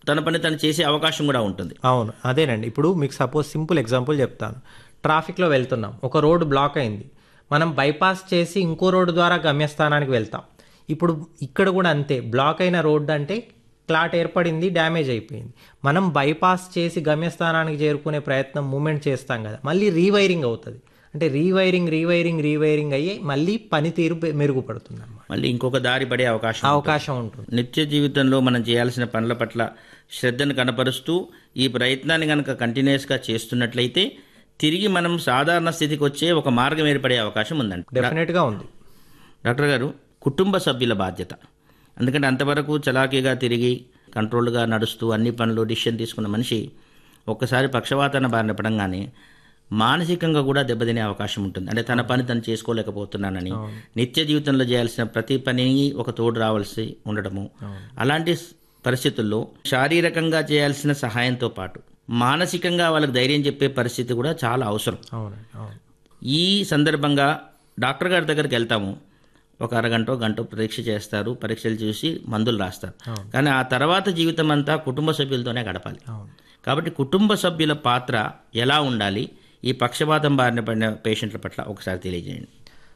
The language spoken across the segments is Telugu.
తన పని తను చేసే అవకాశం కూడా ఉంటుంది అవును అదేనండి ఇప్పుడు మీకు సపోజ్ సింపుల్ ఎగ్జాంపుల్ చెప్తాను ట్రాఫిక్లో వెళ్తున్నాం ఒక రోడ్డు బ్లాక్ అయింది మనం బైపాస్ చేసి ఇంకో రోడ్డు ద్వారా గమ్యస్థానానికి వెళ్తాం ఇప్పుడు ఇక్కడ కూడా అంతే బ్లాక్ అయిన రోడ్డు అంటే క్లాట్ ఏర్పడింది డ్యామేజ్ అయిపోయింది మనం బైపాస్ చేసి గమ్యస్థానానికి చేరుకునే ప్రయత్నం మూమెంట్ చేస్తాం కదా మళ్ళీ రీవైరింగ్ అవుతుంది అంటే రీవైరింగ్ రీవైరింగ్ రీవైరింగ్ అయ్యి మళ్ళీ పనితీరు పె- మెరుగుపడుతుంది అన్నమాట మళ్ళీ ఇంకొక దారి పడే అవకాశం అవకాశం ఉంటుంది నిత్య జీవితంలో మనం చేయాల్సిన పనుల పట్ల శ్రద్ధను కనపరుస్తూ ఈ ప్రయత్నాన్ని కనుక కంటిన్యూస్గా చేస్తున్నట్లయితే తిరిగి మనం సాధారణ స్థితికి వచ్చే ఒక మార్గం ఏర్పడే అవకాశం ఉందండి డెఫినెట్గా ఉంది డాక్టర్ గారు కుటుంబ సభ్యుల బాధ్యత ఎందుకంటే అంతవరకు చలాకీగా తిరిగి కంట్రోల్గా నడుస్తూ అన్ని పనులు డిసిషన్ తీసుకున్న మనిషి ఒక్కసారి పక్షవాతాన్ని బారిన పడంగానే మానసికంగా కూడా దెబ్బతినే అవకాశం ఉంటుంది అంటే తన పని తను చేసుకోలేకపోతున్నానని నిత్య జీవితంలో చేయాల్సిన ప్రతి పనిని ఒక తోడు రావాల్సి ఉండడము అలాంటి స్- పరిస్థితుల్లో శారీరకంగా చేయాల్సిన సహాయంతో పాటు మానసికంగా వాళ్ళకి ధైర్యం చెప్పే పరిస్థితి కూడా చాలా అవసరం అవునండి అవును ఈ సందర్భంగా డాక్టర్ గారి దగ్గరికి వెళ్తాము ఒక అరగంట గంట పరీక్ష చేస్తారు పరీక్షలు చూసి మందులు రాస్తారు కానీ ఆ తర్వాత జీవితం అంతా కుటుంబ సభ్యులతోనే గడపాలి అవును కాబట్టి కుటుంబ సభ్యుల పాత్ర ఎలా ఉండాలి ఈ పక్షపాతం బారిన పడిన పేషెంట్ల పట్ల ఒకసారి తెలియజేయండి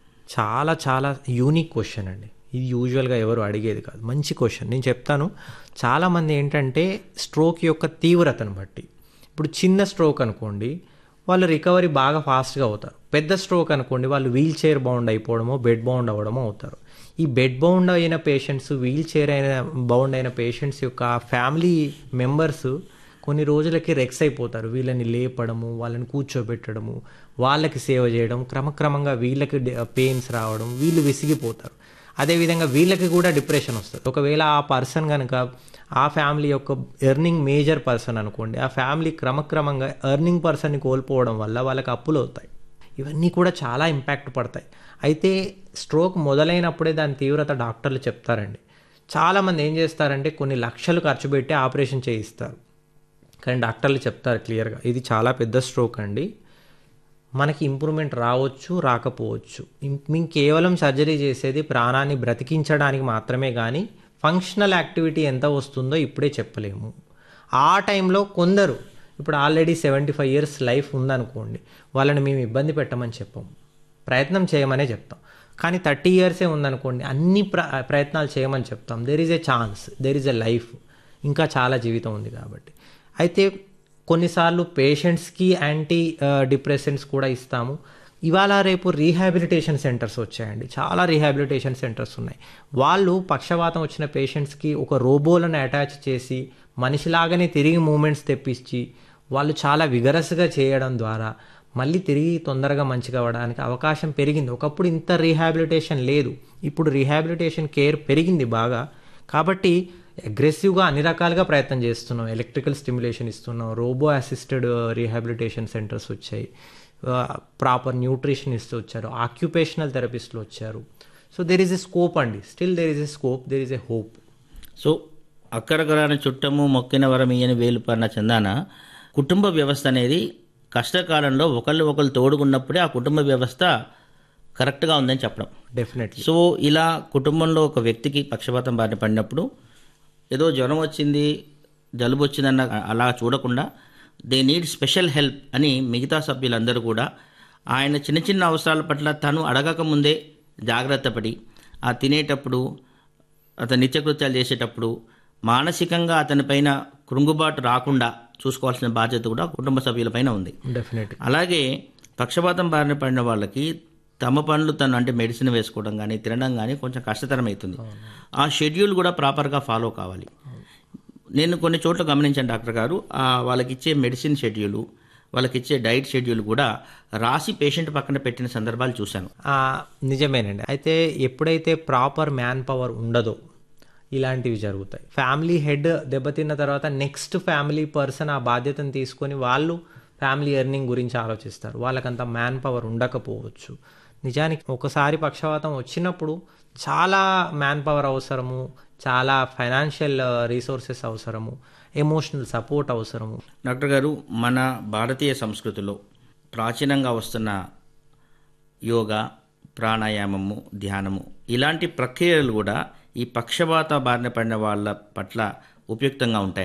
చాలా చాలా యూనిక్ క్వశ్చన్ అండి ఇది యూజువల్గా ఎవరు అడిగేది కాదు మంచి క్వశ్చన్ నేను చెప్తాను చాలామంది ఏంటంటే స్ట్రోక్ యొక్క తీవ్రతను బట్టి ఇప్పుడు చిన్న స్ట్రోక్ అనుకోండి వాళ్ళు రికవరీ బాగా ఫాస్ట్గా అవుతారు పెద్ద స్ట్రోక్ అనుకోండి వాళ్ళు వీల్ చైర్ బౌండ్ అయిపోవడమో బెడ్ బౌండ్ అవ్వడమో అవుతారు ఈ బెడ్ బౌండ్ అయిన పేషెంట్స్ వీల్ చైర్ అయిన బౌండ్ అయిన పేషెంట్స్ యొక్క ఫ్యామిలీ మెంబర్స్ కొన్ని రోజులకి రెక్స్ అయిపోతారు వీళ్ళని లేపడము వాళ్ళని కూర్చోబెట్టడము వాళ్ళకి సేవ చేయడం క్రమక్రమంగా వీళ్ళకి పెయిన్స్ రావడం వీళ్ళు విసిగిపోతారు అదేవిధంగా వీళ్ళకి కూడా డిప్రెషన్ వస్తుంది ఒకవేళ ఆ పర్సన్ కనుక ఆ ఫ్యామిలీ యొక్క ఎర్నింగ్ మేజర్ పర్సన్ అనుకోండి ఆ ఫ్యామిలీ క్రమక్రమంగా ఎర్నింగ్ పర్సన్ని కోల్పోవడం వల్ల వాళ్ళకి అప్పులు అవుతాయి ఇవన్నీ కూడా చాలా ఇంపాక్ట్ పడతాయి అయితే స్ట్రోక్ మొదలైనప్పుడే దాని తీవ్రత డాక్టర్లు చెప్తారండి చాలామంది ఏం చేస్తారంటే కొన్ని లక్షలు ఖర్చు పెట్టి ఆపరేషన్ చేయిస్తారు కానీ డాక్టర్లు చెప్తారు క్లియర్గా ఇది చాలా పెద్ద స్ట్రోక్ అండి మనకి ఇంప్రూవ్మెంట్ రావచ్చు రాకపోవచ్చు ఇం- మేము కేవలం సర్జరీ చేసేది ప్రాణాన్ని బ్రతికించడానికి మాత్రమే కానీ ఫంక్షనల్ యాక్టివిటీ ఎంత వస్తుందో ఇప్పుడే చెప్పలేము ఆ టైంలో కొందరు ఇప్పుడు already seventy five years life ఉందనుకోండి వాళ్ళని మేము ఇబ్బంది పెట్టమని చెప్పము ప్రయత్నం చేయమనే చెప్తాం కానీ థర్టీ ఇయర్సే ఉందనుకోండి అన్ని ప్ర ప్రయత్నాలు చేయమని చెప్తాం there is a chance there is a life ఇంకా చాలా జీవితం ఉంది కాబట్టి అయితే కొన్నిసార్లు పేషెంట్స్కి యాంటీ డిప్రెసెంట్స్ కూడా ఇస్తాము ఇవాళ రేపు రీహాబిలిటేషన్ సెంటర్స్ వచ్చాయండి చాలా రీహాబిలిటేషన్ సెంటర్స్ ఉన్నాయి వాళ్ళు పక్షవాతం వచ్చిన పేషెంట్స్కి ఒక రోబోలను అటాచ్ చేసి మనిషిలాగానే తిరిగి మూమెంట్స్ తెప్పించి వాళ్ళు చాలా విగరస్గా చేయడం ద్వారా మళ్ళీ తిరిగి తొందరగా మంచిగా అవ్వడానికి అవకాశం పెరిగింది ఒకప్పుడు ఇంత రీహాబిలిటేషన్ లేదు ఇప్పుడు రీహాబిలిటేషన్ కేర్ పెరిగింది బాగా కాబట్టి అగ్రెసివ్గా అన్ని రకాలుగా ప్రయత్నం చేస్తున్నాం ఎలక్ట్రికల్ స్టిమ్యులేషన్ ఇస్తున్నాం రోబో అసిస్టెడ్ రీహాబిలిటేషన్ సెంటర్స్ వచ్చాయి ప్రాపర్ న్యూట్రిషనిస్ట్ వచ్చారు ఆక్యుపేషనల్ థెరపిస్టులు వచ్చారు so there is a scope అండి still there is a scope there is a hope so అక్కడకరాని చుట్టము మొక్కిన వరం ఇయ్యని వేలు పడిన చందాన కుటుంబ వ్యవస్థ అనేది కష్టకాలంలో ఒకళ్ళు ఒకళ్ళు తోడుకున్నప్పుడే ఆ కుటుంబ వ్యవస్థ కరెక్ట్గా ఉందని చెప్పడం డెఫినెట్లీ సో ఇలా కుటుంబంలో ఒక వ్యక్తికి పక్షపాతం బారిన పడినప్పుడు ఏదో జ్వరం వచ్చింది జలుబు వచ్చిందన్న అలా చూడకుండా దే నీడ్ స్పెషల్ హెల్ప్ అని మిగతా సభ్యులందరూ కూడా ఆయన చిన్న చిన్న అవసరాల పట్ల తను అడగక ముందే జాగ్రత్త పడి ఆ తినేటప్పుడు అతను నిత్యకృత్యాలు చేసేటప్పుడు మానసికంగా అతనిపైన కృంగుబాటు రాకుండా చూసుకోవాల్సిన బాధ్యత కూడా కుటుంబ సభ్యులపైన ఉంది డెఫినెట్ అలాగే పక్షపాతం బారిన పడిన వాళ్ళకి తమ పనులు తను అంటే మెడిసిన్ వేసుకోవడం కానీ తినడం కానీ కొంచెం కష్టతరం అవుతుంది ఆ షెడ్యూల్ కూడా ప్రాపర్గా ఫాలో కావాలి నేను కొన్ని చోట్ల గమనించాను డాక్టర్ గారు ఆ వాళ్ళకి ఇచ్చే మెడిసిన్ షెడ్యూలు వాళ్ళకి ఇచ్చే డైట్ షెడ్యూల్ కూడా రాసి పేషెంట్ పక్కన పెట్టిన సందర్భాలు చూశాను ఆ, నిజమేనండి అయితే ఎప్పుడైతే ప్రాపర్ మ్యాన్ పవర్ ఉండదో ఇలాంటివి జరుగుతాయి ఫ్యామిలీ హెడ్ దెబ్బతిన్న తర్వాత నెక్స్ట్ ఫ్యామిలీ పర్సన్ ఆ బాధ్యతను తీసుకొని వాళ్ళు ఫ్యామిలీ ఎర్నింగ్ గురించి ఆలోచిస్తారు వాళ్ళకంత మ్యాన్ పవర్ ఉండకపోవచ్చు నిజానికి ఒకసారి పక్షవాతం వచ్చినప్పుడు చాలా మ్యాన్ పవర్ అవసరము చాలా ఫైనాన్షియల్ రీసోర్సెస్ అవసరము ఎమోషనల్ సపోర్ట్ అవసరము డాక్టర్ గారు మన భారతీయ సంస్కృతిలో ప్రాచీనంగా వస్తున్న యోగా ప్రాణాయామము ధ్యానము ఇలాంటి ప్రక్రియలు కూడా ఈ పక్షవాత బారిన పడిన వాళ్ళ పట్ల ఉపయుక్తంగా ఉంటాయి